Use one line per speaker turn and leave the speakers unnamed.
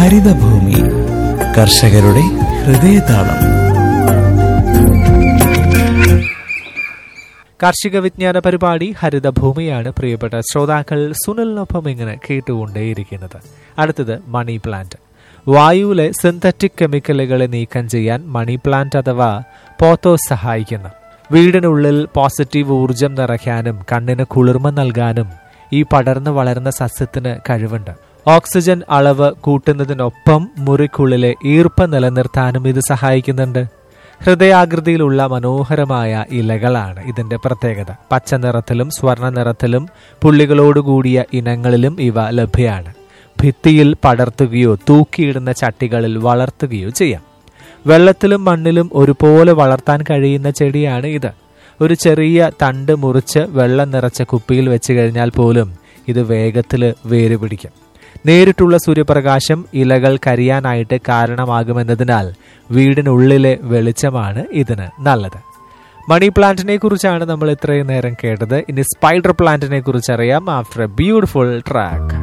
ഹരിതഭൂമി കർഷകരുടെ ഹൃദയതാളം
കാർഷിക വിജ്ഞാന പരിപാടി ഹരിതഭൂമിയാണ് പ്രിയപ്പെട്ട ശ്രോതാക്കൾ സുനിലിനൊപ്പം ഇങ്ങനെ കേട്ടുകൊണ്ടേയിരിക്കുന്നത് അടുത്തത് മണി പ്ലാന്റ് വായുവിലെ സിന്തറ്റിക് കെമിക്കലുകളെ നീക്കം ചെയ്യാൻ മണി പ്ലാന്റ് അഥവാ പോത്തോസ് സഹായിക്കുന്നു വീടിനുള്ളിൽ പോസിറ്റീവ് ഊർജം നിറയ്ക്കാനും കണ്ണിന് കുളിർമ നൽകാനും ഈ പടർന്നു വളരുന്ന സസ്യത്തിന് കഴിവുണ്ട് ഓക്സിജൻ അളവ് കൂട്ടുന്നതിനൊപ്പം മുറിക്കുള്ളിലെ ഈർപ്പം നിലനിർത്താനും ഇത് സഹായിക്കുന്നുണ്ട് ഹൃദയാകൃതിയിലുള്ള മനോഹരമായ ഇലകളാണ് ഇതിന്റെ പ്രത്യേകത പച്ച നിറത്തിലും സ്വർണ്ണ നിറത്തിലും പുള്ളികളോടുകൂടിയ ഇനങ്ങളിലും ഇവ ലഭ്യമാണ് ഭിത്തിയിൽ പടർത്തുകയോ തൂക്കിയിടുന്ന ചട്ടികളിൽ വളർത്തുകയോ ചെയ്യാം വെള്ളത്തിലും മണ്ണിലും ഒരുപോലെ വളർത്താൻ കഴിയുന്ന ചെടിയാണ് ഇത് ഒരു ചെറിയ തണ്ട് മുറിച്ച് വെള്ളം നിറച്ച കുപ്പിയിൽ വെച്ച് കഴിഞ്ഞാൽ പോലും ഇത് വേഗത്തിൽ വേര് പിടിക്കും നേരിട്ടുള്ള സൂര്യപ്രകാശം ഇലകൾ കരിയാനായിട്ട് കാരണമാകുമെന്നതിനാൽ വീടിനുള്ളിലെ വെളിച്ചമാണ് ഇതിന് നല്ലത് മണി പ്ലാന്റിനെ കുറിച്ചാണ് നമ്മൾ ഇത്രയും നേരം കേട്ടത് ഇനി സ്പൈഡർ പ്ലാന്റിനെ കുറിച്ച് അറിയാം ആഫ്റ്റർ എ ബ്യൂട്ടിഫുൾ ട്രാക്ക്